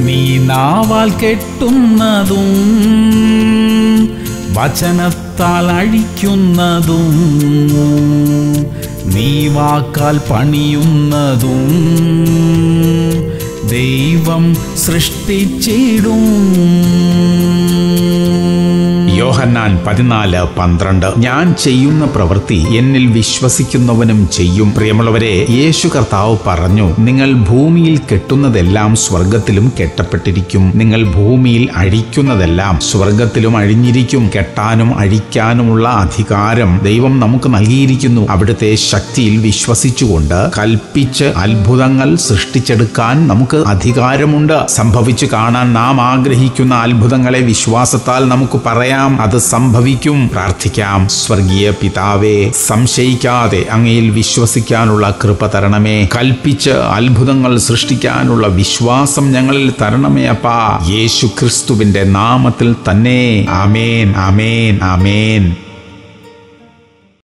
നീ നാവാൽ കെട്ടുന്നതും വചനത്താൽ അഴിക്കുന്നതും നീ വാക്കാൽ പണിയുന്നതും ദൈവം സൃഷ്ടിച്ചിടും യോഹന്നാൻ പതിനാല് പന്ത്രണ്ട് ഞാൻ ചെയ്യുന്ന പ്രവൃത്തി എന്നിൽ വിശ്വസിക്കുന്നവനും ചെയ്യും പ്രിയമുള്ളവരെ യേശു കർത്താവ് പറഞ്ഞു നിങ്ങൾ ഭൂമിയിൽ കെട്ടുന്നതെല്ലാം സ്വർഗത്തിലും കെട്ടപ്പെട്ടിരിക്കും നിങ്ങൾ ഭൂമിയിൽ അഴിക്കുന്നതെല്ലാം സ്വർഗത്തിലും അഴിഞ്ഞിരിക്കും കെട്ടാനും അഴിക്കാനുമുള്ള അധികാരം ദൈവം നമുക്ക് നൽകിയിരിക്കുന്നു അവിടുത്തെ ശക്തിയിൽ വിശ്വസിച്ചുകൊണ്ട് കൽപ്പിച്ച് അത്ഭുതങ്ങൾ സൃഷ്ടിച്ചെടുക്കാൻ നമുക്ക് അധികാരമുണ്ട് സംഭവിച്ചു കാണാൻ നാം ആഗ്രഹിക്കുന്ന അത്ഭുതങ്ങളെ വിശ്വാസത്താൽ നമുക്ക് പറയാം അത് സംഭവിക്കും പ്രാർത്ഥിക്കാം സ്വർഗീയ പിതാവേ സംശയിക്കാതെ അങ്ങയിൽ വിശ്വസിക്കാനുള്ള കൃപ തരണമേ കൽപ്പിച്ച് അത്ഭുതങ്ങൾ സൃഷ്ടിക്കാനുള്ള വിശ്വാസം ഞങ്ങളിൽ തരണമേ അപ്പാ യേശു ക്രിസ്തുവിന്റെ നാമത്തിൽ തന്നെ ആമേൻ ആമേൻ ആമേൻ